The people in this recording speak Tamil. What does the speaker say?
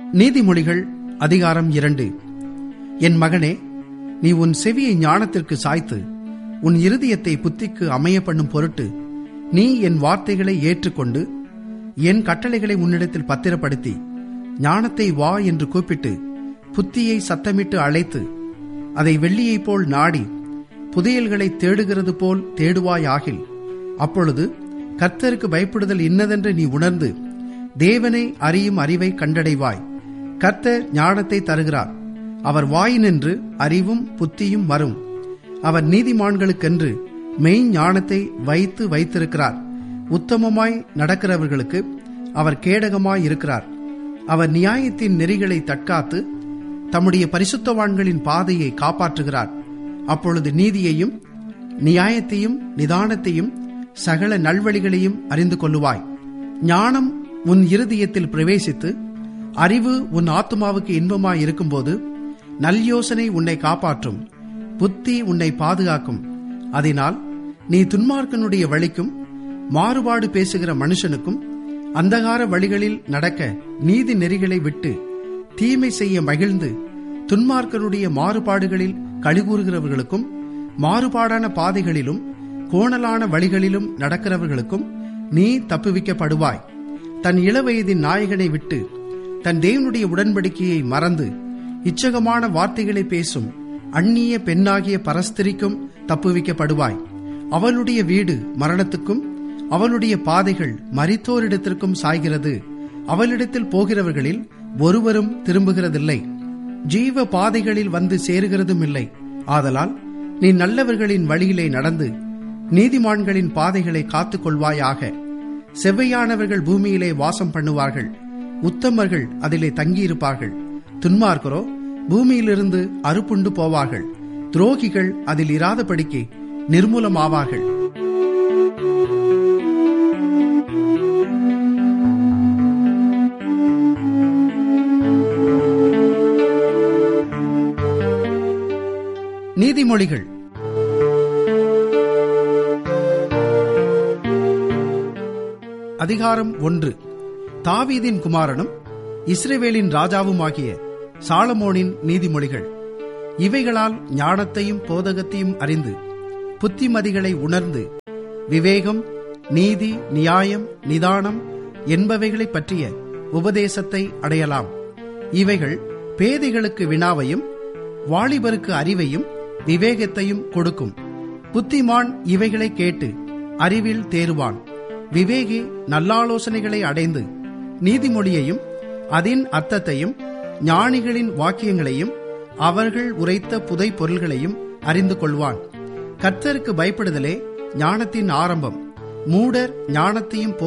நீதிமொழிகள் அதிகாரம் இரண்டு என் மகனே நீ உன் செவியை ஞானத்திற்கு சாய்த்து உன் இருதயத்தை புத்திக்கு அமைய பண்ணும் பொருட்டு நீ என் வார்த்தைகளை ஏற்றுக்கொண்டு என் கட்டளைகளை உன்னிடத்தில் பத்திரப்படுத்தி ஞானத்தை வா என்று கூப்பிட்டு புத்தியை சத்தமிட்டு அழைத்து அதை வெள்ளியைப் போல் நாடி புதையல்களை தேடுகிறது போல் தேடுவாயாகில் அப்பொழுது கர்த்தருக்கு பயப்படுதல் இன்னதென்று நீ உணர்ந்து தேவனை அறியும் அறிவை கண்டடைவாய் கர்த்தர் ஞானத்தை தருகிறார் அவர் வாயினின்று அறிவும் புத்தியும் வரும் அவர் நீதிமான்களுக்கென்று மெய் ஞானத்தை வைத்து வைத்திருக்கிறார் உத்தமமாய் நடக்கிறவர்களுக்கு அவர் கேடகமாய் இருக்கிறார் அவர் நியாயத்தின் நெறிகளை தற்காத்து தம்முடைய பரிசுத்தவான்களின் பாதையை காப்பாற்றுகிறார் அப்பொழுது நீதியையும் நியாயத்தையும் நிதானத்தையும் சகல நல்வழிகளையும் அறிந்து கொள்ளுவாய் ஞானம் உன் இருதயத்தில் பிரவேசித்து அறிவு உன் ஆத்மாவுக்கு இன்பமாய் இருக்கும்போது நல்யோசனை உன்னை காப்பாற்றும் புத்தி உன்னை பாதுகாக்கும் அதனால் நீ துன்மார்க்கனுடைய வழிக்கும் மாறுபாடு பேசுகிற மனுஷனுக்கும் அந்தகார வழிகளில் நடக்க நீதி நெறிகளை விட்டு தீமை செய்ய மகிழ்ந்து துன்மார்க்கனுடைய மாறுபாடுகளில் கழிகூறுகிறவர்களுக்கும் மாறுபாடான பாதைகளிலும் கோணலான வழிகளிலும் நடக்கிறவர்களுக்கும் நீ தப்புவிக்கப்படுவாய் தன் இளவயதின் நாயகனை விட்டு தன் தேவனுடைய உடன்படிக்கையை மறந்து இச்சகமான வார்த்தைகளை பேசும் அந்நிய பெண்ணாகிய பரஸ்திரிக்கும் தப்புவிக்கப்படுவாய் அவளுடைய வீடு மரணத்துக்கும் அவளுடைய பாதைகள் மரித்தோரிடத்திற்கும் சாய்கிறது அவளிடத்தில் போகிறவர்களில் ஒருவரும் திரும்புகிறதில்லை ஜீவ பாதைகளில் வந்து சேருகிறதும் இல்லை ஆதலால் நீ நல்லவர்களின் வழியிலே நடந்து நீதிமான்களின் பாதைகளை காத்துக் கொள்வாயாக செவ்வையானவர்கள் பூமியிலே வாசம் பண்ணுவார்கள் உத்தமர்கள் அதிலே தங்கியிருப்பார்கள் துன்மார்க்கரோ பூமியிலிருந்து அறுப்புண்டு போவார்கள் துரோகிகள் அதில் இராதபடிக்கு நிர்மூலமாவார்கள் நீதிமொழிகள் அதிகாரம் ஒன்று தாவீதின் குமாரனும் இஸ்ரேவேலின் ராஜாவுமாகிய சாலமோனின் நீதிமொழிகள் இவைகளால் ஞானத்தையும் போதகத்தையும் அறிந்து புத்திமதிகளை உணர்ந்து விவேகம் நீதி நியாயம் நிதானம் என்பவைகளைப் பற்றிய உபதேசத்தை அடையலாம் இவைகள் பேதைகளுக்கு வினாவையும் வாலிபருக்கு அறிவையும் விவேகத்தையும் கொடுக்கும் புத்திமான் இவைகளை கேட்டு அறிவில் தேறுவான் விவேகி நல்லாலோசனைகளை அடைந்து நீதிமொழியையும் அதன் அர்த்தத்தையும் ஞானிகளின் வாக்கியங்களையும் அவர்கள் உரைத்த புதை பொருள்களையும் அறிந்து கொள்வான் கர்த்தருக்கு பயப்படுதலே ஞானத்தின் ஆரம்பம் மூடர் ஞானத்தையும்